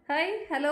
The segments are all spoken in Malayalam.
ഹായ് ഹലോ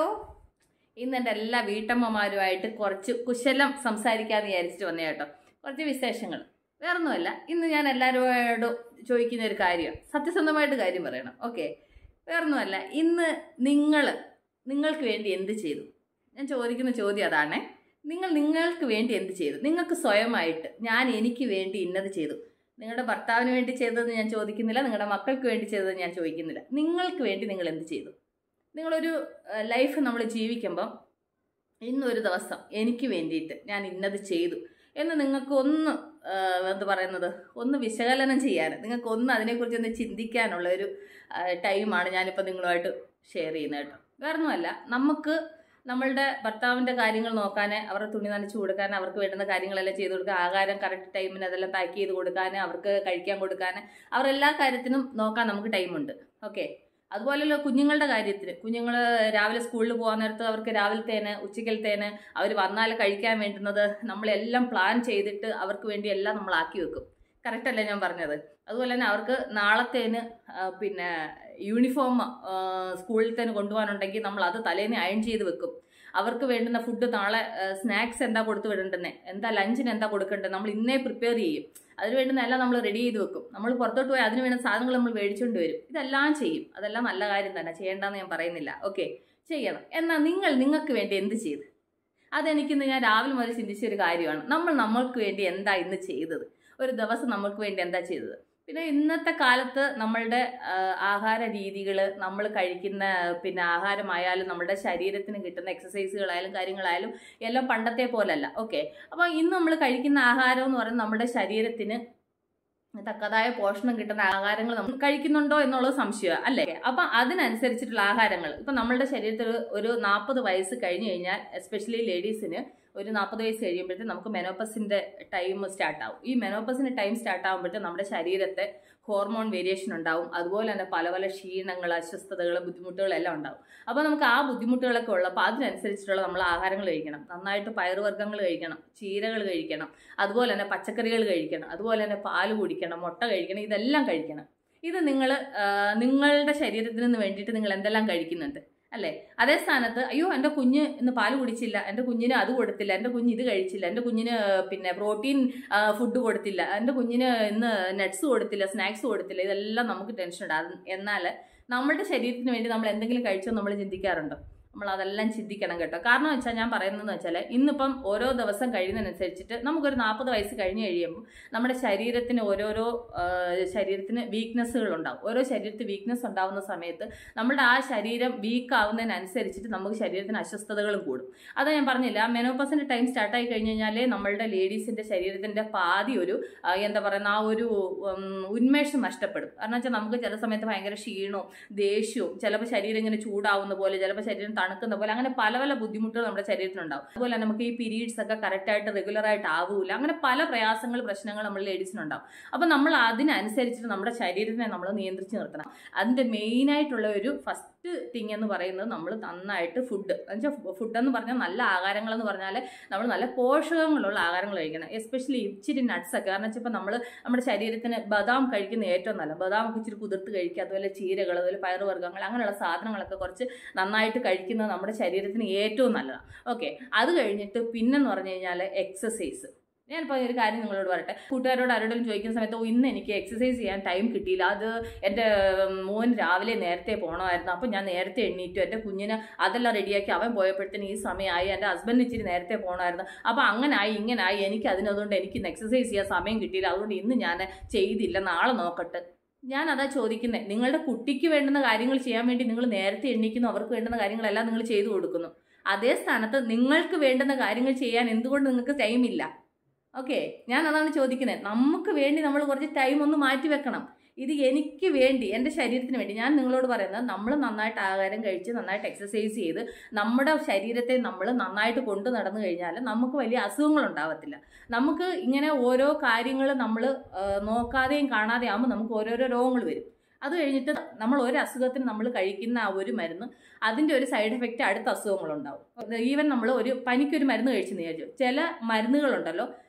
ഇന്ന് എൻ്റെ എല്ലാ വീട്ടമ്മമാരുമായിട്ട് കുറച്ച് കുശലം സംസാരിക്കാമെന്ന് വിചാരിച്ചിട്ട് വന്നേ കേട്ടോ കുറച്ച് വിശേഷങ്ങൾ വേറൊന്നുമല്ല ഇന്ന് ഞാൻ എല്ലാവരോടും ചോദിക്കുന്ന ഒരു കാര്യം സത്യസന്ധമായിട്ട് കാര്യം പറയണം ഓക്കെ വേറൊന്നുമല്ല ഇന്ന് നിങ്ങൾ നിങ്ങൾക്ക് വേണ്ടി എന്ത് ചെയ്തു ഞാൻ ചോദിക്കുന്ന ചോദ്യം അതാണേ നിങ്ങൾ നിങ്ങൾക്ക് വേണ്ടി എന്ത് ചെയ്തു നിങ്ങൾക്ക് സ്വയമായിട്ട് ഞാൻ എനിക്ക് വേണ്ടി ഇന്നത് ചെയ്തു നിങ്ങളുടെ ഭർത്താവിന് വേണ്ടി ചെയ്തതെന്ന് ഞാൻ ചോദിക്കുന്നില്ല നിങ്ങളുടെ മക്കൾക്ക് വേണ്ടി ചെയ്തതെന്ന് ഞാൻ ചോദിക്കുന്നില്ല നിങ്ങൾക്ക് വേണ്ടി നിങ്ങൾ എന്ത് ചെയ്തു നിങ്ങളൊരു ലൈഫ് നമ്മൾ ജീവിക്കുമ്പം ഇന്നൊരു ദിവസം എനിക്ക് വേണ്ടിയിട്ട് ഞാൻ ഇന്നത് ചെയ്തു എന്ന് നിങ്ങൾക്ക് ഒന്ന് എന്ത് പറയുന്നത് ഒന്ന് വിശകലനം ചെയ്യാൻ നിങ്ങൾക്ക് ഒന്ന് അതിനെക്കുറിച്ച് ഒന്ന് ചിന്തിക്കാനുള്ള ഒരു ടൈമാണ് ഞാനിപ്പോൾ നിങ്ങളുമായിട്ട് ഷെയർ ചെയ്യുന്നത് കേട്ടോ വേറൊന്നുമല്ല നമുക്ക് നമ്മളുടെ ഭർത്താവിൻ്റെ കാര്യങ്ങൾ നോക്കാൻ അവരുടെ തുണി നനച്ച് കൊടുക്കാൻ അവർക്ക് വേണ്ടുന്ന കാര്യങ്ങളെല്ലാം ചെയ്ത് കൊടുക്കാൻ ആഹാരം കറക്റ്റ് ടൈമിന് അതെല്ലാം പാക്ക് ചെയ്ത് കൊടുക്കാൻ അവർക്ക് കഴിക്കാൻ കൊടുക്കാൻ അവർ എല്ലാ കാര്യത്തിനും നോക്കാൻ നമുക്ക് ടൈമുണ്ട് ഓക്കെ അതുപോലെയുള്ള കുഞ്ഞുങ്ങളുടെ കാര്യത്തിന് കുഞ്ഞുങ്ങൾ രാവിലെ സ്കൂളിൽ പോകാൻ നേരത്ത് അവർക്ക് രാവിലത്തേന് ഉച്ചക്കലത്തേന് അവർ വന്നാൽ കഴിക്കാൻ വേണ്ടുന്നത് നമ്മളെല്ലാം പ്ലാൻ ചെയ്തിട്ട് അവർക്ക് വേണ്ടി എല്ലാം നമ്മൾ ആക്കി വെക്കും കറക്റ്റ് അല്ലേ ഞാൻ പറഞ്ഞത് അതുപോലെ തന്നെ അവർക്ക് നാളത്തേന് പിന്നെ യൂണിഫോം സ്കൂളിൽ തന്നെ കൊണ്ടുപോകാനുണ്ടെങ്കിൽ നമ്മൾ അത് തലേന്ന് അയൺ ചെയ്ത് വെക്കും അവർക്ക് വേണ്ടുന്ന ഫുഡ് നാളെ സ്നാക്സ് എന്താ കൊടുത്തു വിടേണ്ടത് എന്താ ലഞ്ചിന് എന്താ കൊടുക്കേണ്ടത് നമ്മൾ ഇന്നേ പ്രിപ്പയർ ചെയ്യും അതിന് വേണ്ടുന്ന എല്ലാം നമ്മൾ റെഡി ചെയ്ത് വെക്കും നമ്മൾ പുറത്തോട്ട് പോയി അതിന് വേണ്ട സാധനങ്ങൾ നമ്മൾ മേടിച്ചുകൊണ്ട് വരും ഇതെല്ലാം ചെയ്യും അതെല്ലാം നല്ല കാര്യം തന്നെ ചെയ്യേണ്ടെന്ന് ഞാൻ പറയുന്നില്ല ഓക്കെ ചെയ്യണം എന്നാൽ നിങ്ങൾ നിങ്ങൾക്ക് വേണ്ടി എന്ത് ചെയ്ത് അതെനിക്കിന്ന് ഞാൻ രാവിലെ മുതൽ ചിന്തിച്ച ഒരു കാര്യമാണ് നമ്മൾ നമ്മൾക്ക് വേണ്ടി എന്താ ഇന്ന് ചെയ്തത് ഒരു ദിവസം നമ്മൾക്ക് വേണ്ടി എന്താ ചെയ്തത് പിന്നെ ഇന്നത്തെ കാലത്ത് നമ്മളുടെ ആഹാര രീതികൾ നമ്മൾ കഴിക്കുന്ന പിന്നെ ആഹാരമായാലും നമ്മുടെ ശരീരത്തിന് കിട്ടുന്ന എക്സസൈസുകളായാലും കാര്യങ്ങളായാലും എല്ലാം പണ്ടത്തെ പോലല്ല ഓക്കെ അപ്പോൾ ഇന്ന് നമ്മൾ കഴിക്കുന്ന ആഹാരം എന്ന് പറയുന്നത് നമ്മുടെ ശരീരത്തിന് തക്കതായ പോഷണം കിട്ടുന്ന ആഹാരങ്ങൾ നമ്മൾ കഴിക്കുന്നുണ്ടോ എന്നുള്ളത് സംശയമാണ് അല്ലേ അപ്പം അതിനനുസരിച്ചിട്ടുള്ള ആഹാരങ്ങൾ ഇപ്പം നമ്മളുടെ ശരീരത്തിൽ ഒരു നാൽപ്പത് വയസ്സ് കഴിഞ്ഞു കഴിഞ്ഞാൽ എസ്പെഷ്യലി ലേഡീസിന് ഒരു നാൽപ്പത് വയസ്സ് കഴിയുമ്പോഴത്തേക്ക് നമുക്ക് മെനോപ്പസിൻ്റെ ടൈം സ്റ്റാർട്ട് ആവും ഈ മെനോപ്പസിൻ്റെ ടൈം സ്റ്റാർട്ട് ആകുമ്പോഴത്തേക്ക് നമ്മുടെ ശരീരത്തെ ഹോർമോൺ വേരിയേഷൻ ഉണ്ടാവും അതുപോലെ തന്നെ പല പല ക്ഷീണങ്ങൾ അസ്വസ്ഥതകൾ ബുദ്ധിമുട്ടുകളെല്ലാം ഉണ്ടാവും അപ്പോൾ നമുക്ക് ആ ബുദ്ധിമുട്ടുകളൊക്കെ ഉള്ളപ്പോൾ അതിനനുസരിച്ചിട്ടുള്ള നമ്മൾ ആഹാരങ്ങൾ കഴിക്കണം നന്നായിട്ട് പയറുവർഗ്ഗങ്ങൾ കഴിക്കണം ചീരകൾ കഴിക്കണം അതുപോലെ തന്നെ പച്ചക്കറികൾ കഴിക്കണം അതുപോലെ തന്നെ പാല് കുടിക്കണം മുട്ട കഴിക്കണം ഇതെല്ലാം കഴിക്കണം ഇത് നിങ്ങൾ നിങ്ങളുടെ ശരീരത്തിന് വേണ്ടിയിട്ട് നിങ്ങൾ എന്തെല്ലാം കഴിക്കുന്നുണ്ട് അല്ലേ അതേ സ്ഥാനത്ത് അയ്യോ എൻ്റെ കുഞ്ഞ് ഇന്ന് പാല് കുടിച്ചില്ല എൻ്റെ കുഞ്ഞിന് അത് കൊടുത്തില്ല എൻ്റെ കുഞ്ഞ് ഇത് കഴിച്ചില്ല എൻ്റെ കുഞ്ഞിന് പിന്നെ പ്രോട്ടീൻ ഫുഡ് കൊടുത്തില്ല എൻ്റെ കുഞ്ഞിന് ഇന്ന് നട്ട്സ് കൊടുത്തില്ല സ്നാക്സ് കൊടുത്തില്ല ഇതെല്ലാം നമുക്ക് ടെൻഷൻ ഉണ്ടാകും എന്നാൽ നമ്മളുടെ ശരീരത്തിന് വേണ്ടി നമ്മൾ എന്തെങ്കിലും കഴിച്ചോ നമ്മൾ ചിന്തിക്കാറുണ്ടോ നമ്മൾ അതെല്ലാം ചിന്തിക്കണം കേട്ടോ കാരണം വെച്ചാൽ ഞാൻ പറയുന്നതെന്ന് വെച്ചാൽ ഇന്നിപ്പം ഓരോ ദിവസം കഴിയുന്നതിനനുസരിച്ചിട്ട് നമുക്കൊരു നാൽപ്പത് വയസ്സ് കഴിഞ്ഞ് കഴിയുമ്പോൾ നമ്മുടെ ശരീരത്തിന് ഓരോരോ ശരീരത്തിന് വീക്ക്നെസ്സുകൾ ഉണ്ടാവും ഓരോ ശരീരത്തിൽ വീക്ക്നെസ് ഉണ്ടാവുന്ന സമയത്ത് നമ്മുടെ ആ ശരീരം വീക്ക് ആവുന്നതിനനുസരിച്ചിട്ട് നമുക്ക് ശരീരത്തിന് അസ്വസ്ഥതകളും കൂടും അത് ഞാൻ പറഞ്ഞില്ല മെനോപ്പസിൻ്റെ ടൈം സ്റ്റാർട്ടായി കഴിഞ്ഞ് കഴിഞ്ഞാൽ നമ്മളുടെ ലേഡീസിൻ്റെ ശരീരത്തിൻ്റെ പാതി ഒരു എന്താ പറയുന്ന ആ ഒരു ഉന്മേഷം നഷ്ടപ്പെടും കാരണം വെച്ചാൽ നമുക്ക് ചില സമയത്ത് ഭയങ്കര ക്ഷീണവും ദേഷ്യവും ചിലപ്പോൾ ശരീരം ഇങ്ങനെ ചൂടാവുന്ന പോലെ ചിലപ്പോൾ ശരീരം തണുക്കുന്ന പോലെ അങ്ങനെ പല പല ബുദ്ധിമുട്ടുകൾ നമ്മുടെ ശരീരത്തിനുണ്ടാവും അതുപോലെ നമുക്ക് ഈ പീരീഡ്സ് ഒക്കെ കറക്റ്റായിട്ട് റെഗുലർ ആയിട്ട് ആവൂല അങ്ങനെ പല പ്രയാസങ്ങൾ പ്രശ്നങ്ങൾ നമ്മൾ ലേഡീസിനുണ്ടാവും അപ്പോൾ നമ്മൾ അതിനനുസരിച്ചിട്ട് നമ്മുടെ ശരീരത്തിനെ നമ്മൾ നിയന്ത്രിച്ച് നിർത്തണം അതിൻ്റെ മെയിനായിട്ടുള്ള ഒരു ഫസ്റ്റ് തിങ് എന്ന് പറയുന്നത് നമ്മൾ നന്നായിട്ട് ഫുഡ് എന്നുവെച്ചാൽ ഫുഡ് എന്ന് പറഞ്ഞാൽ നല്ല ആഹാരങ്ങൾ എന്ന് പറഞ്ഞാൽ നമ്മൾ നല്ല പോഷകങ്ങളുള്ള ആഹാരങ്ങൾ കഴിക്കണം എസ്പെഷ്യലി ഇച്ചിരി നട്ട്സ് ഒക്കെ കാരണം വെച്ചാൽ ഇപ്പോൾ നമ്മൾ നമ്മുടെ ശരീരത്തിന് ബദാം കഴിക്കുന്ന ഏറ്റവും നല്ല ബദാം ഒക്കെ ഇച്ചിരി കുതിർത്ത് കഴിക്കുക അതുപോലെ ചീരകൾ അതുപോലെ പയറുവർഗ്ഗങ്ങൾ അങ്ങനെയുള്ള സാധനങ്ങളൊക്കെ കുറച്ച് നന്നായിട്ട് കഴിക്കുന്നത് നമ്മുടെ ശരീരത്തിന് ഏറ്റവും നല്ലതാണ് ഓക്കെ അത് കഴിഞ്ഞിട്ട് പിന്നെന്ന് പറഞ്ഞു കഴിഞ്ഞാൽ എക്സസൈസ് ഞാനിപ്പോൾ ഒരു കാര്യം നിങ്ങളോട് പറയട്ടെ കൂട്ടുകാരോട് ആരോടും ചോദിക്കുന്ന സമയത്ത് ഓ ഇന്ന് എനിക്ക് എക്സസൈസ് ചെയ്യാൻ ടൈം കിട്ടിയില്ല അത് എൻ്റെ മോൻ രാവിലെ നേരത്തെ പോകണമായിരുന്നു അപ്പോൾ ഞാൻ നേരത്തെ എണ്ണീറ്റു എൻ്റെ കുഞ്ഞിന് അതെല്ലാം റെഡിയാക്കി അവൻ പോയപ്പോഴത്തേന് ഈ സമയമായി എൻ്റെ ഹസ്ബൻഡ് ഇച്ചിരി നേരത്തെ പോകണമായിരുന്നു അപ്പോൾ അങ്ങനായി ഇങ്ങനായി എനിക്ക് അതിനതുകൊണ്ട് എനിക്ക് ഇന്ന് എക്സസൈസ് ചെയ്യാൻ സമയം കിട്ടിയില്ല അതുകൊണ്ട് ഇന്ന് ഞാൻ ചെയ്തില്ല നാളെ നോക്കട്ടെ ഞാൻ അതാ ചോദിക്കുന്നത് നിങ്ങളുടെ കുട്ടിക്ക് വേണ്ടുന്ന കാര്യങ്ങൾ ചെയ്യാൻ വേണ്ടി നിങ്ങൾ നേരത്തെ എണ്ണിക്കുന്നു അവർക്ക് വേണ്ടുന്ന കാര്യങ്ങളെല്ലാം നിങ്ങൾ ചെയ്തു കൊടുക്കുന്നു അതേ സ്ഥാനത്ത് നിങ്ങൾക്ക് വേണ്ടുന്ന കാര്യങ്ങൾ ചെയ്യാൻ എന്തുകൊണ്ട് നിങ്ങൾക്ക് ടൈമില്ല ഓക്കെ ഞാൻ അതാണ് ചോദിക്കുന്നത് നമുക്ക് വേണ്ടി നമ്മൾ കുറച്ച് ടൈം ഒന്ന് മാറ്റി വെക്കണം ഇത് എനിക്ക് വേണ്ടി എൻ്റെ ശരീരത്തിന് വേണ്ടി ഞാൻ നിങ്ങളോട് പറയുന്നത് നമ്മൾ നന്നായിട്ട് ആഹാരം കഴിച്ച് നന്നായിട്ട് എക്സസൈസ് ചെയ്ത് നമ്മുടെ ശരീരത്തെ നമ്മൾ നന്നായിട്ട് കൊണ്ടു നടന്നു കഴിഞ്ഞാൽ നമുക്ക് വലിയ അസുഖങ്ങൾ ഉണ്ടാവത്തില്ല നമുക്ക് ഇങ്ങനെ ഓരോ കാര്യങ്ങൾ നമ്മൾ നോക്കാതെയും കാണാതെയും ആകുമ്പോൾ നമുക്ക് ഓരോരോ രോഗങ്ങൾ വരും അത് കഴിഞ്ഞിട്ട് നമ്മൾ ഒരു അസുഖത്തിന് നമ്മൾ കഴിക്കുന്ന ആ ഒരു മരുന്ന് അതിൻ്റെ ഒരു സൈഡ് എഫക്റ്റ് അടുത്ത അസുഖങ്ങളുണ്ടാവും ഈവൻ നമ്മൾ ഒരു പനിക്കൊരു മരുന്ന് കഴിച്ചെന്ന് വിചാരിച്ചു ചില മരുന്നുകളുണ്ടല്ലോ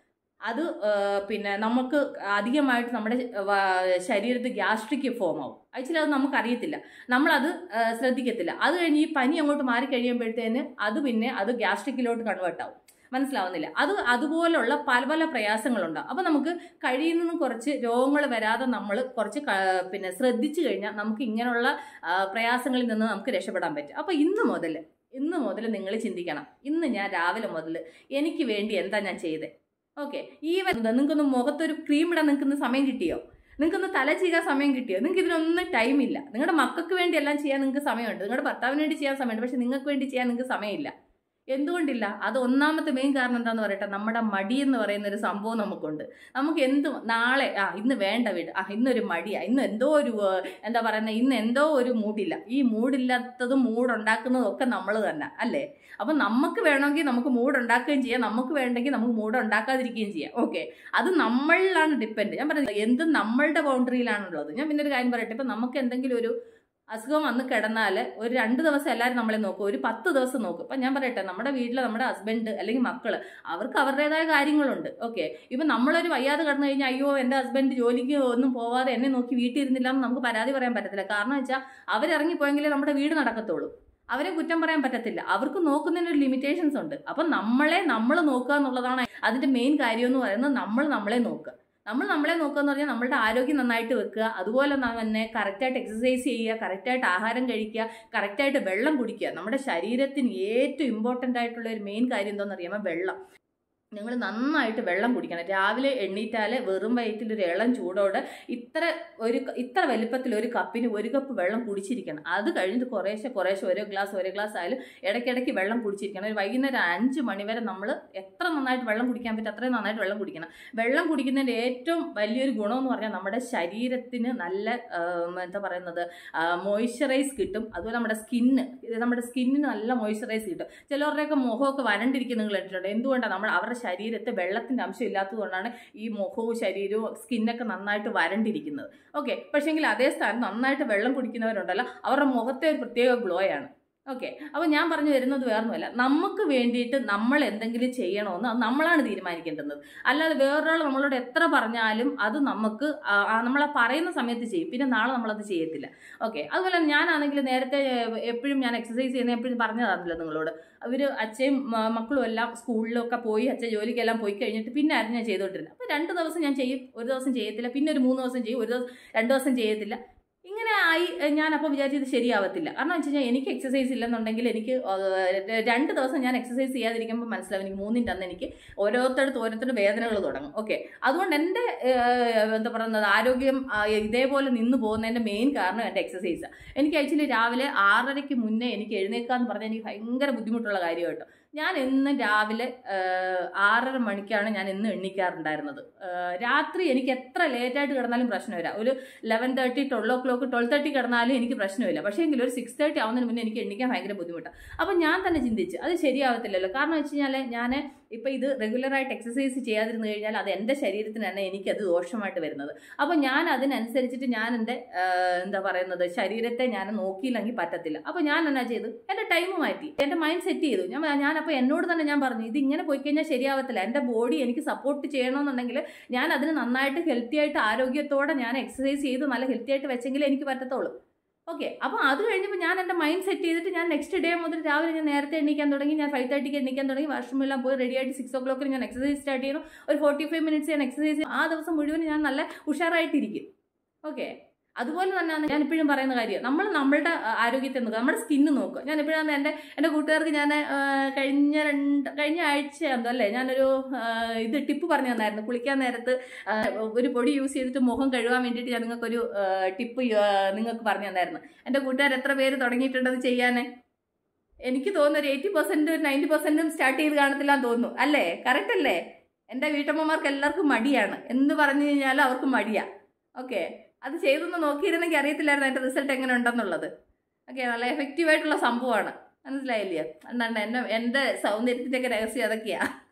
അത് ആ, പിന്നെ നമുക്ക് അധികമായിട്ട് നമ്മുടെ വ- ശരീരത്തിൽ ഗ്യാസ്ട്രിക് ഫോം ആവും ആക്ച്വലി അത് നമുക്കറിയത്തില്ല നമ്മളത് ആ, ശ്രദ്ധിക്കത്തില്ല അത് കഴിഞ്ഞ് ഈ പനി അങ്ങോട്ട് മാറി കഴിയുമ്പോഴത്തേന് അത് പിന്നെ അത് ഗ്യാസ്ട്രിക്കിലോട്ട് കൺവേർട്ട് ആവും മനസ്സിലാവുന്നില്ല അത് അതുപോലുള്ള പല പല പ്രയാസങ്ങളുണ്ടാവും അപ്പോൾ നമുക്ക് കഴിയുന്നതും കുറച്ച് രോഗങ്ങൾ വരാതെ നമ്മൾ കുറച്ച് ക- പിന്നെ ശ്രദ്ധിച്ചു കഴിഞ്ഞാൽ നമുക്ക് ഇങ്ങനെയുള്ള ആ, പ്രയാസങ്ങളിൽ നിന്ന് നമുക്ക് രക്ഷപ്പെടാൻ പറ്റും അപ്പോൾ ഇന്ന് മുതൽ ഇന്ന് മുതൽ നിങ്ങൾ ചിന്തിക്കണം ഇന്ന് ഞാൻ രാവിലെ മുതൽ എനിക്ക് വേണ്ടി എന്താ ഞാൻ ചെയ്തത് ഓക്കെ ഈ നിങ്ങൾക്കൊന്ന് മുഖത്തൊരു ക്രീം ഇടാൻ നിൽക്കുന്ന സമയം കിട്ടിയോ നിങ്ങൾക്കൊന്ന് തല ചെയ്യാൻ സമയം കിട്ടിയോ നിങ്ങൾക്ക് ഇതിനൊന്നും ടൈമില്ല നിങ്ങളുടെ മക്കൾക്ക് വേണ്ടി എല്ലാം ചെയ്യാൻ നിങ്ങൾക്ക് സമയമുണ്ട് നിങ്ങളുടെ ഭർത്താവിന് വേണ്ടി ചെയ്യാൻ സമയമുണ്ട് പക്ഷെ നിങ്ങൾക്ക് വേണ്ടി ചെയ്യാൻ നിങ്ങൾക്ക് സമയമില്ല എന്തുകൊണ്ടില്ല അത് ഒന്നാമത്തെ മെയിൻ കാരണം എന്താന്ന് പറയട്ടെ നമ്മുടെ മടി എന്ന് പറയുന്ന ഒരു സംഭവം നമുക്കുണ്ട് നമുക്ക് എന്ത് നാളെ ആ ഇന്ന് വേണ്ട വീട് ആ ഇന്നൊരു മടിയാ ഇന്ന് എന്തോ ഒരു ഏഹ്, എന്താ പറയുന്നത് ഇന്ന് എന്തോ ഒരു മൂഡില്ല ഈ മൂഡില്ലാത്തതും മൂഡുണ്ടാക്കുന്നതും ഒക്കെ നമ്മൾ തന്നെ അല്ലേ അപ്പം നമുക്ക് വേണമെങ്കിൽ നമുക്ക് മൂഡ് ഉണ്ടാക്കുകയും ചെയ്യാം നമുക്ക് വേണ്ടെങ്കിൽ നമുക്ക് മൂഡ് ഉണ്ടാക്കാതിരിക്കുകയും ചെയ്യാം ഓക്കെ അത് നമ്മളിലാണ് ഡിപ്പെൻഡ് ഞാൻ പറയുന്നത് എന്തും നമ്മളുടെ ബൗണ്ടറിയിലാണുള്ളത് ഞാൻ പിന്നെ ഒരു കാര്യം പറയട്ടെ ഇപ്പം നമുക്ക് എന്തെങ്കിലും ഒരു അസുഖം വന്ന് കിടന്നാൽ ഒരു രണ്ട് ദിവസം എല്ലാവരും നമ്മളെ നോക്കും ഒരു പത്ത് ദിവസം നോക്കും ഇപ്പം ഞാൻ പറയട്ടെ നമ്മുടെ വീട്ടിൽ നമ്മുടെ ഹസ്ബൻഡ് അല്ലെങ്കിൽ മക്കള് അവർക്ക് അവരുടേതായ കാര്യങ്ങളുണ്ട് ഓക്കെ ഇപ്പം നമ്മളൊരു വയ്യാതെ കിടന്നു കഴിഞ്ഞാൽ അയ്യോ എൻ്റെ ഹസ്ബൻഡ് ജോലിക്ക് ഒന്നും പോവാതെ എന്നെ നോക്കി വീട്ടിൽ ഇരുന്നില്ല എന്ന് നമുക്ക് പരാതി പറയാൻ പറ്റത്തില്ല കാരണം വെച്ചാൽ അവരിറങ്ങിപ്പോയെങ്കിലേ നമ്മുടെ വീട് നടക്കത്തുള്ളൂ അവരെ കുറ്റം പറയാൻ പറ്റത്തില്ല അവർക്ക് നോക്കുന്നതിന് ഒരു ലിമിറ്റേഷൻസ് ഉണ്ട് അപ്പം നമ്മളെ നമ്മൾ നോക്കുക എന്നുള്ളതാണ് അതിന്റെ മെയിൻ കാര്യം എന്ന് പറയുന്നത് നമ്മൾ നമ്മളെ നോക്കുക നമ്മൾ നമ്മളെ നോക്കുക എന്ന് പറഞ്ഞാൽ നമ്മളുടെ ആരോഗ്യം നന്നായിട്ട് വെക്കുക അതുപോലെ തന്നെ കറക്റ്റായിട്ട് എക്സസൈസ് ചെയ്യുക കറക്റ്റായിട്ട് ആഹാരം കഴിക്കുക കറക്റ്റായിട്ട് വെള്ളം കുടിക്കുക നമ്മുടെ ശരീരത്തിന് ഏറ്റവും ഇമ്പോർട്ടൻ്റ് ആയിട്ടുള്ള ഒരു മെയിൻ കാര്യം എന്താണെന്ന് അറിയാമോ വെള്ളം നിങ്ങൾ നന്നായിട്ട് വെള്ളം കുടിക്കണം രാവിലെ എണ്ണീറ്റാൽ വെറും വയറ്റിൽ ഒരു ഇളം ചൂടോടെ ഇത്ര ഒരു ക- ഇത്ര വലിപ്പത്തിൽ ഒരു കപ്പിന് ഒരു കപ്പ് വെള്ളം കുടിച്ചിരിക്കണം അത് കഴിഞ്ഞിട്ട് കുറേശ്ശെ കുറേശ്ശെ ഓരോ ഗ്ലാസ് ഓരോ ഗ്ലാസ് ആയാലും ഇടയ്ക്കിടയ്ക്ക് വെള്ളം കുടിച്ചിരിക്കണം ഒരു വൈകുന്നേരം അഞ്ച് മണി വരെ നമ്മൾ എത്ര നന്നായിട്ട് വെള്ളം കുടിക്കാൻ പറ്റും അത്രയും നന്നായിട്ട് വെള്ളം കുടിക്കണം വെള്ളം കുടിക്കുന്നതിൻ്റെ ഏറ്റവും വലിയൊരു ഗുണം എന്ന് പറഞ്ഞാൽ നമ്മുടെ ശരീരത്തിന് നല്ല ആം, എന്താ പറയുന്നത് മോയ്സ്ചറൈസ് കിട്ടും അതുപോലെ നമ്മുടെ സ്കിന്ന് നമ്മുടെ സ്കിന്നിന് നല്ല മോയ്സ്ചറൈസ് കിട്ടും ചിലവരുടെയൊക്കെ മുഖമൊക്കെ വരണ്ടിരിക്കുന്ന നിങ്ങൾ കണ്ടിട്ടുണ്ട് എന്തുകൊണ്ടാണ് നമ്മൾ അവരുടെ ശരീരത്തെ വെള്ളത്തിൻ്റെ അംശം ഇല്ലാത്തതുകൊണ്ടാണ് ഈ മുഖവും ശരീരവും സ്കിന്നൊക്കെ നന്നായിട്ട് വരണ്ടിരിക്കുന്നത് ഓക്കെ പക്ഷേങ്കിൽ അതേ സ്ഥാനം നന്നായിട്ട് വെള്ളം കുടിക്കുന്നവരുണ്ടല്ലോ അവരുടെ മുഖത്തെ ഒരു പ്രത്യേക ഗ്ലോയാണ് ഓക്കെ അപ്പോൾ ഞാൻ പറഞ്ഞു വരുന്നത് വേറൊന്നുമല്ല നമുക്ക് വേണ്ടിയിട്ട് നമ്മൾ എന്തെങ്കിലും ചെയ്യണമെന്ന് അത് നമ്മളാണ് തീരുമാനിക്കേണ്ടത് അല്ലാതെ വേറൊരാൾ നമ്മളോട് എത്ര പറഞ്ഞാലും അത് നമുക്ക് ആ, ആ, നമ്മളെ പറയുന്ന സമയത്ത് ചെയ്യും പിന്നെ നാളെ നമ്മളത് ചെയ്യത്തില്ല ഓക്കെ അതുപോലെ ഞാനാണെങ്കിൽ നേരത്തെ എപ്പോഴും ഞാൻ എക്സസൈസ് ചെയ്യുന്ന എപ്പോഴും പറഞ്ഞതാണല്ലോ നിങ്ങളോട് അവർ അച്ഛയും മ- മക്കളും എല്ലാം സ്കൂളിലൊക്കെ പോയി അച്ഛൻ ജോലിക്കെല്ലാം പോയി കഴിഞ്ഞിട്ട് പിന്നെ ആയിരുന്നു ഞാൻ ചെയ്തുകൊണ്ടിരുന്നത് അപ്പോൾ രണ്ട് ദിവസം ഞാൻ ചെയ്യും ഒരു ദിവസം ചെയ്യത്തില്ല പിന്നെ ഒരു മൂന്ന് ദിവസം ചെയ്യും ഒരു ദിവസം രണ്ട് ദിവസം ചെയ്യത്തില്ല ഇങ്ങനെ ആയി എ, ഞാൻ അപ്പോൾ വിചാരിച്ചത് ശരിയാവത്തില്ല കാരണം വെച്ച് കഴിഞ്ഞാൽ എനിക്ക് എക്സസൈസ് ഇല്ലെന്നുണ്ടെങ്കിൽ എനിക്ക് ഏഹ്, രണ്ട് ദിവസം ഞാൻ എക്സസൈസ് ചെയ്യാതിരിക്കുമ്പോൾ മനസ്സിലാവും എനിക്ക് മൂന്നിൻ്റെ അന്ന് എനിക്ക് ഓരോരുത്തടുത്ത് ഓരോരുത്തരുടെ വേദനകൾ തുടങ്ങും ഓക്കെ അതുകൊണ്ട് എൻ്റെ ഏഹ്, എന്താ പറയുന്നത് ആരോഗ്യം ആ, ഇതേപോലെ നിന്ന് പോകുന്നതിൻ്റെ മെയിൻ കാരണം എൻ്റെ എക്സസൈസ് എനിക്ക് ആക്ച്വലി രാവിലെ ആറരയ്ക്ക് മുന്നേ എനിക്ക് എഴുന്നേൽക്കാന്ന് പറഞ്ഞാൽ എനിക്ക് ഭയങ്കര ബുദ്ധിമുട്ടുള്ള കാര്യം കേട്ടോ ഞാൻ എന്നും രാവിലെ ഏഹ്, ആറര മണിക്കാണ് ഞാൻ എന്നും എണ്ണിക്കാറുണ്ടായിരുന്നത് ഏഹ്, രാത്രി എനിക്ക് എത്ര ലേറ്റായിട്ട് കിടന്നാലും പ്രശ്നമില്ല ഒരു eleven thirty twelve o'clock twelve thirty കിടന്നാലും എനിക്ക് പ്രശ്നമില്ല പക്ഷേ എങ്കിൽ ഒരു സിക്സ് തേർട്ടി ആവുന്നതിന് മുന്നേ എനിക്ക് എണ്ണിക്കാൻ ഭയങ്കര ബുദ്ധിമുട്ടാണ് അപ്പോൾ ഞാൻ തന്നെ ചിന്തിച്ച് അത് ശരിയാവത്തില്ലല്ലോ കാരണം വെച്ച് കഴിഞ്ഞാൽ ഞാൻ ഇപ്പോൾ ഇത് റെഗുലറായിട്ട് എക്സസൈസ് ചെയ്യാതിരുന്നു കഴിഞ്ഞാൽ അത് എൻ്റെ ശരീരത്തിന് തന്നെ എനിക്കത് ദോഷമായിട്ട് വരുന്നത് അപ്പോൾ ഞാൻ അതിനനുസരിച്ചിട്ട് ഞാൻ എൻ്റെ ആഹ്, എന്താ പറയുന്നത് ശരീരത്തെ ഞാൻ നോക്കിയില്ലെങ്കിൽ പറ്റത്തില്ല അപ്പോൾ ഞാൻ എന്നാ ചെയ്തു എൻ്റെ ടൈം മാറ്റി എൻ്റെ മൈൻഡ് സെറ്റ് ചെയ്തു ഞാൻ ഞാനപ്പോൾ എന്നോട് തന്നെ ഞാൻ പറഞ്ഞു ഇത് ഇങ്ങനെ പോയി കഴിഞ്ഞാൽ ശരിയാവത്തില്ല എൻ്റെ ബോഡി എനിക്ക് സപ്പോർട്ട് ചെയ്യണമെന്നുണ്ടെങ്കിൽ ഞാൻ അതിന് നന്നായിട്ട് ഹെൽത്തി ആയിട്ട് ആരോഗ്യത്തോടെ ഞാൻ എക്സസൈസ് ചെയ്ത് നല്ല ഹെൽത്തി ആയിട്ട് വെച്ചെങ്കിലേ എനിക്ക് പറ്റത്തുള്ളൂ ഓക്കെ അപ്പോൾ അത് കഴിഞ്ഞപ്പോൾ ഞാൻ എൻ്റെ മൈൻഡ് സെറ്റ് ചെയ്തിട്ട് ഞാൻ നെക്സ്റ്റ് ഡേ മുതൽ രാവിലെ ഞാൻ നേരത്തെ എണീക്കാൻ തുടങ്ങി ഞാൻ ഫൈവ് തേർട്ടിക്ക് എണീക്കാൻ തുടങ്ങി വാഷ്റൂമെല്ലാം പോയി റെഡി ആയിട്ട് സിക്സ് ഓ ക്ലോക്കിന് ഞാൻ എക്സസൈസ് സ്റ്റാർട്ട് ചെയ്യുന്നു ഒരു ഫോർട്ടി ഫൈവ് മിനിറ്റ്സ് ഞാൻ എക്സസൈസ് ആ ദിവസം മുഴുവൻ ഞാൻ നല്ല ഉഷാറായിട്ടിരിക്കും ഓക്കെ അതുപോലെ തന്നെയാണ് ഞാൻ ഇപ്പോഴും പറയുന്ന കാര്യം നമ്മൾ നമ്മളുടെ ആ, ആരോഗ്യത്തെ നോക്കുക നമ്മുടെ സ്കിന്ന് നോക്കുക ഞാൻ എപ്പോഴാണ് എൻ്റെ എൻ്റെ കൂട്ടുകാർക്ക് ഞാൻ ആ, കഴിഞ്ഞ രണ്ട് കഴിഞ്ഞ ആഴ്ച എന്തോ അല്ലേ ഞാനൊരു ആ, ഇത് ടിപ്പ് പറഞ്ഞു തന്നായിരുന്നു കുളിക്കാൻ നേരത്ത് ആ, ഒരു പൊടി യൂസ് ചെയ്തിട്ട് മുഖം കഴുകാൻ വേണ്ടിയിട്ട് ഞാൻ നിങ്ങൾക്കൊരു ടിപ്പ് നിങ്ങൾക്ക് പറഞ്ഞു തന്നായിരുന്നു എൻ്റെ കൂട്ടുകാർ എത്ര പേര് തുടങ്ങിയിട്ടുണ്ടത് ചെയ്യാൻ എനിക്ക് തോന്നുന്നു ഒരു എയ്റ്റി പെർസെൻറ്റ് നയൻറ്റി പെർസെൻറ്റും സ്റ്റാർട്ട് ചെയ്ത് കാണത്തില്ല എന്ന് തോന്നുന്നു അല്ലേ കറക്റ്റ് അല്ലേ എൻ്റെ വീട്ടമ്മമാർക്ക് എല്ലാവർക്കും മടിയാണ് എന്ത് പറഞ്ഞു കഴിഞ്ഞാലും അവർക്ക് മടിയാ ഓക്കെ അത് ചെയ്തൊന്ന് നോക്കിയിരുന്നെങ്കിൽ അറിയത്തില്ലായിരുന്നു അതിൻ്റെ റിസൾട്ട് എങ്ങനെ ഉണ്ടെന്നുള്ളത് ഓക്കെ നല്ല എഫക്റ്റീവ് ആയിട്ടുള്ള സംഭവമാണ് മനസ്സിലായില്ലേ എന്താണ് എന്നെ എൻ്റെ സൗന്ദര്യത്തിൻ്റെയൊക്കെ രഹസ്യം അതൊക്കെയാ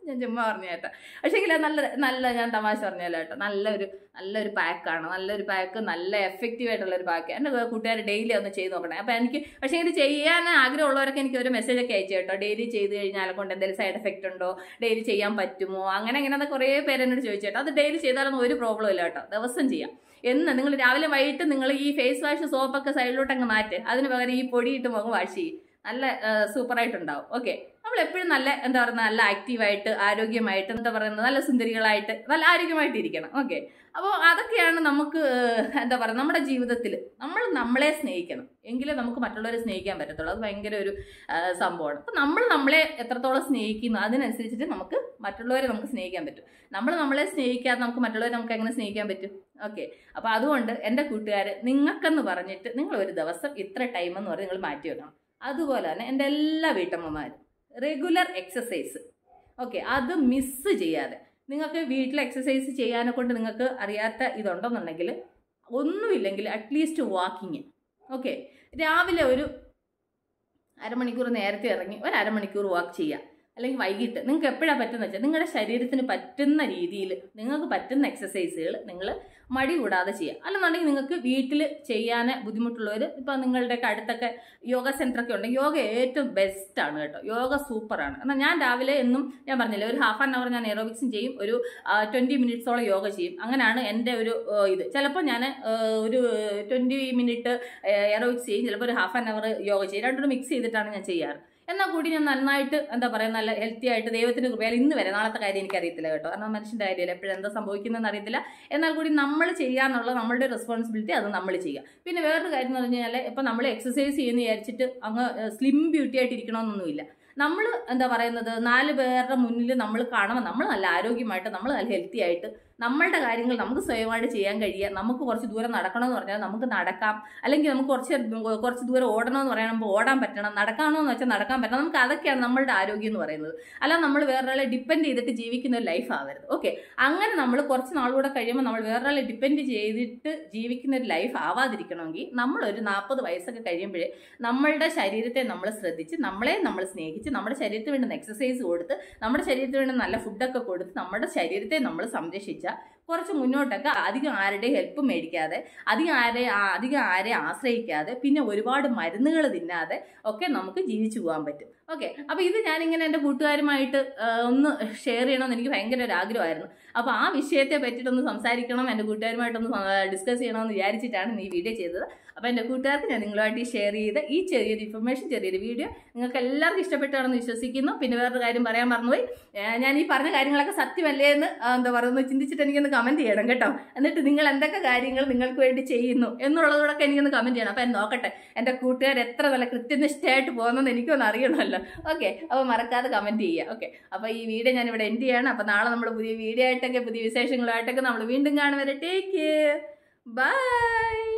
ഞാൻ ചുമ്മാ പറഞ്ഞു കേട്ടോ പക്ഷേ നല്ല നല്ല ഞാൻ തമാശ പറഞ്ഞല്ലോ കേട്ടോ നല്ലൊരു നല്ലൊരു പാക്കാണ് നല്ലൊരു പാക്ക് നല്ല എഫക്റ്റീവ് ആയിട്ടുള്ള ഒരു പാക്ക് എൻ്റെ കൂട്ടുകാർ ഡെയിലി ഒന്ന് ചെയ്ത് നോക്കണേ അപ്പോൾ എനിക്ക് പക്ഷേ ഇത് ചെയ്യാൻ ആഗ്രഹമുള്ളവരൊക്കെ എനിക്ക് ഒരു മെസ്സേജ് ഒക്കെ അയച്ചു കേട്ടോ ഡെയിലി ചെയ്ത് കഴിഞ്ഞാൽ കൊണ്ട് എന്തെങ്കിലും സൈഡ് എഫക്റ്റ് ഉണ്ടോ ഡെയിലി ചെയ്യാൻ പറ്റുമോ അങ്ങനെ ഇങ്ങനെ കുറേ പേര് എന്നോട് ചോദിച്ചു കേട്ടോ അത് ഡെയിലി ചെയ്താലൊന്നും ഒരു പ്രോബ്ലം ഇല്ല കേട്ടോ ദിവസം ചെയ്യാം എന്ന് നിങ്ങൾ രാവിലെ വൈകിട്ട് നിങ്ങൾ ഈ ഫേസ് വാഷ് സോപ്പൊക്കെ സൈഡിലോട്ട് അങ്ങ് മാറ്റ് അതിന് പകരം ഈ പൊടിയിട്ട് മുഖം വാഷ് ചെയ്യും നല്ല സൂപ്പറായിട്ടുണ്ടാവും ഓക്കെ നമ്മൾ എപ്പോഴും നല്ല എന്താ പറയുക നല്ല ആക്റ്റീവായിട്ട് ആരോഗ്യമായിട്ട് എന്താ പറയുന്നത് നല്ല സുന്ദരികളായിട്ട് നല്ല ആരോഗ്യമായിട്ട് ഇരിക്കണം ഓക്കെ അപ്പോൾ അതൊക്കെയാണ് നമുക്ക് ഏഹ്, എന്താ പറയുക നമ്മുടെ ജീവിതത്തിൽ നമ്മൾ നമ്മളെ സ്നേഹിക്കണം എങ്കിലേ നമുക്ക് മറ്റുള്ളവരെ സ്നേഹിക്കാൻ പറ്റത്തുള്ളൂ അത് ഭയങ്കര ഒരു ഏഹ്, സംഭവമാണ് അപ്പോൾ നമ്മൾ നമ്മളെ എത്രത്തോളം സ്നേഹിക്കുന്നു അതിനനുസരിച്ചിട്ട് നമുക്ക് മറ്റുള്ളവരെ നമുക്ക് സ്നേഹിക്കാൻ പറ്റും നമ്മൾ നമ്മളെ സ്നേഹിക്കാതെ നമുക്ക് മറ്റുള്ളവരെ നമുക്ക് എങ്ങനെ സ്നേഹിക്കാൻ പറ്റും ഓക്കെ അപ്പോൾ അതുകൊണ്ട് എൻ്റെ കൂട്ടുകാർ നിങ്ങൾക്കെന്ന് പറഞ്ഞിട്ട് നിങ്ങൾ ഒരു ദിവസം ഇത്ര ടൈം എന്ന് പറഞ്ഞ് നിങ്ങൾ മാറ്റി വെക്കണം അതുപോലെ തന്നെ എൻ്റെ എല്ലാ വീട്ടമ്മമാരും റെഗുലർ എക്സസൈസ് ഓക്കെ അത് മിസ്സ് ചെയ്യാതെ നിങ്ങൾക്ക് വീട്ടിൽ എക്സസൈസ് ചെയ്യാനെ കൊണ്ട് നിങ്ങൾക്ക് അറിയാത്ത ഇതുണ്ടെന്നുണ്ടെങ്കിൽ ഒന്നുമില്ലെങ്കിൽ അറ്റ്ലീസ്റ്റ് വാക്കിങ് ഓക്കെ രാവിലെ ഒരു അരമണിക്കൂർ നേരത്തെ ഇറങ്ങി ഒരു അരമണിക്കൂർ വാക്ക് ചെയ്യുക അല്ലെങ്കിൽ വൈകിട്ട് നിങ്ങൾക്ക് എപ്പോഴാണ് പറ്റുന്ന വെച്ചാൽ നിങ്ങളുടെ ശരീരത്തിന് പറ്റുന്ന രീതിയിൽ നിങ്ങൾക്ക് പറ്റുന്ന എക്സസൈസുകൾ നിങ്ങൾ മടി കൂടാതെ ചെയ്യുക അല്ലെന്നുണ്ടെങ്കിൽ നിങ്ങൾക്ക് വീട്ടിൽ ചെയ്യാൻ ബുദ്ധിമുട്ടുള്ളവർ ഇപ്പോൾ നിങ്ങളുടെയൊക്കെ അടുത്തൊക്കെ യോഗ സെൻ്ററൊക്കെ ഉണ്ട് യോഗ ഏറ്റവും ബെസ്റ്റാണ് കേട്ടോ യോഗ സൂപ്പറാണ് എന്നാൽ ഞാൻ രാവിലെ എന്നും ഞാൻ പറഞ്ഞില്ലേ ഒരു ഹാഫ് ആൻ അവർ ഞാൻ എറോബിക്സും ചെയ്യും ഒരു ട്വൻറ്റി മിനിറ്റ്സോളം യോഗ ചെയ്യും അങ്ങനെയാണ് എൻ്റെ ഒരു ആ, ഇത് ചിലപ്പോൾ ഞാൻ ഒരു ട്വൻറ്റി മിനിറ്റ് എറോബിക്സ് ചെയ്യും ചിലപ്പോൾ ഒരു ഹാഫ് ആൻ അവർ യോഗ ചെയ്യും രണ്ടും മിക്സ് ചെയ്തിട്ടാണ് ഞാൻ ചെയ്യാറ് എന്നാൽ കൂടി ഞാൻ നന്നായിട്ട് എന്താ പറയുക നല്ല ഹെൽത്തി ആയിട്ട് ദൈവത്തിന് കൃപയാൽ ഇന്ന് വരെ നാളത്തെ കാര്യം എനിക്കറിയത്തില്ല കേട്ടോ കാരണം മനുഷ്യൻ്റെ കാര്യമല്ല എപ്പോഴും എന്താ സംഭവിക്കുന്നതെന്ന് അറിയത്തില്ല എന്നാൽ കൂടി നമ്മൾ ചെയ്യാന്നുള്ള നമ്മളുടെ റെസ്പോൺസിബിലിറ്റി അത് നമ്മൾ ചെയ്യുക പിന്നെ വേറൊരു കാര്യം എന്ന് പറഞ്ഞു കഴിഞ്ഞാൽ ഇപ്പം നമ്മൾ എക്സസൈസ് ചെയ്യുന്ന വിചാരിച്ചിട്ട് അങ്ങ് സ്ലിം ബ്യൂട്ടി ആയിട്ട് ഇരിക്കണമെന്നൊന്നുമില്ല നമ്മൾ എന്താ പറയുന്നത് നാല് പേരുടെ മുന്നിൽ നമ്മൾ കാണുമ്പോൾ നമ്മൾ നല്ല ആരോഗ്യമായിട്ട് നമ്മൾ നല്ല ഹെൽത്തി ആയിട്ട് നമ്മളുടെ കാര്യങ്ങൾ നമുക്ക് സ്വയമായിട്ട് ചെയ്യാൻ കഴിയുക നമുക്ക് കുറച്ച് ദൂരം നടക്കണമെന്ന് പറഞ്ഞാൽ നമുക്ക് നടക്കാം അല്ലെങ്കിൽ നമുക്ക് കുറച്ച് കുറച്ച് ദൂരം ഓടണമെന്ന് പറയുമ്പോൾ ഓടാൻ പറ്റണം നടക്കണമെന്ന് വെച്ചാൽ നടക്കാൻ പറ്റണം നമുക്ക് അതൊക്കെയാണ് നമ്മളുടെ ആരോഗ്യം എന്ന് പറയുന്നത് അല്ല നമ്മൾ വേറൊരാളെ ഡിപ്പെൻഡ് ചെയ്തിട്ട് ജീവിക്കുന്ന ഒരു ലൈഫ് ആവരുത് ഓക്കെ അങ്ങനെ നമ്മൾ കുറച്ച് നാളുകൂടെ കഴിയുമ്പോൾ നമ്മൾ വേറൊരാളെ ഡിപ്പെൻഡ് ചെയ്തിട്ട് ജീവിക്കുന്ന ഒരു ലൈഫ് ആവാതിരിക്കണമെങ്കിൽ നമ്മളൊരു നാൽപ്പത് വയസ്സൊക്കെ കഴിയുമ്പോഴേ നമ്മളുടെ ശരീരത്തെ നമ്മൾ ശ്രദ്ധിച്ച് നമ്മളെ നമ്മൾ സ്നേഹിച്ച് നമ്മുടെ ശരീരത്തിന് വേണ്ടുന്ന എക്സസൈസ് കൊടുത്ത് നമ്മുടെ ശരീരത്തിന് വേണ്ട നല്ല ഫുഡൊക്കെ കൊടുത്ത് നമ്മുടെ ശരീരത്തെ നമ്മൾ സംരക്ഷിച്ചാൽ കുറച്ച് മുന്നോട്ടൊക്കെ അധികം ആരുടെയും ഹെൽപ്പ് മേടിക്കാതെ അധികം ആരെ ആ- അധികം ആരെ ആശ്രയിക്കാതെ പിന്നെ ഒരുപാട് മരുന്നുകൾ തിന്നാതെ ഒക്കെ നമുക്ക് ജീവിച്ചു പോകാൻ പറ്റും ഓക്കെ അപ്പോൾ ഇത് ഞാനിങ്ങനെ എൻ്റെ കൂട്ടുകാരുമായിട്ട് ആ, ഒന്ന് ഷെയർ ചെയ്യണമെന്ന് എനിക്ക് ഭയങ്കര ഒരു ആഗ്രഹമായിരുന്നു അപ്പോൾ ആ വിഷയത്തെ പറ്റിയിട്ടൊന്ന് സംസാരിക്കണം എൻ്റെ കൂട്ടുകാരുമായിട്ടൊന്ന് ഡിസ്കസ് ചെയ്യണമെന്ന് വിചാരിച്ചിട്ടാണ് ഈ വീഡിയോ ചെയ്തത് അപ്പോൾ എൻ്റെ കൂട്ടുകാർക്ക് ഞാൻ നിങ്ങളുമായിട്ട് ഷെയർ ചെയ്ത് ഈ ചെറിയൊരു ഇൻഫർമേഷൻ ചെറിയൊരു വീഡിയോ നിങ്ങൾക്ക് എല്ലാവർക്കും ഇഷ്ടപ്പെട്ടാണെന്ന് വിശ്വസിക്കുന്നു പിന്നെ വേറൊരു കാര്യം പറയാൻ മറന്നുപോയി ഏ, ഞാൻ ഈ പറഞ്ഞ കാര്യങ്ങളൊക്കെ സത്യമല്ലേ എന്ന് ആ, എന്താ പറയുന്നത് ചിന്തിച്ചിട്ട് എനിക്കൊന്ന് കമൻറ്റ് ചെയ്യണം കേട്ടോ എന്നിട്ട് നിങ്ങൾ എന്തൊക്കെ കാര്യങ്ങൾ നിങ്ങൾക്ക് വേണ്ടി ചെയ്യുന്നു എന്നുള്ളതോടൊക്കെ എനിക്കൊന്ന് കമൻറ്റ് ചെയ്യണം അപ്പം നോക്കട്ടെ എൻ്റെ കൂട്ടുകാർ എത്ര നല്ല കൃത്യനിഷ്ഠയായിട്ട് പോകുന്നതെന്ന് എനിക്കൊന്ന് അറിയണമല്ലോ ഓക്കെ അപ്പോൾ മറക്കാതെ കമൻറ്റ് ചെയ്യുക ഓക്കെ അപ്പോൾ ഈ വീഡിയോ ഞാൻ ഇവിടെ എൻഡ് ചെയ്യാണ് അപ്പോൾ നാളെ നമ്മൾ പുതിയ വീഡിയോ ആയിട്ടൊക്കെ പുതിയ വിശേഷങ്ങളായിട്ടൊക്കെ നമ്മൾ വീണ്ടും കാണും വരെ ടേക്ക് കെയർ ബൈ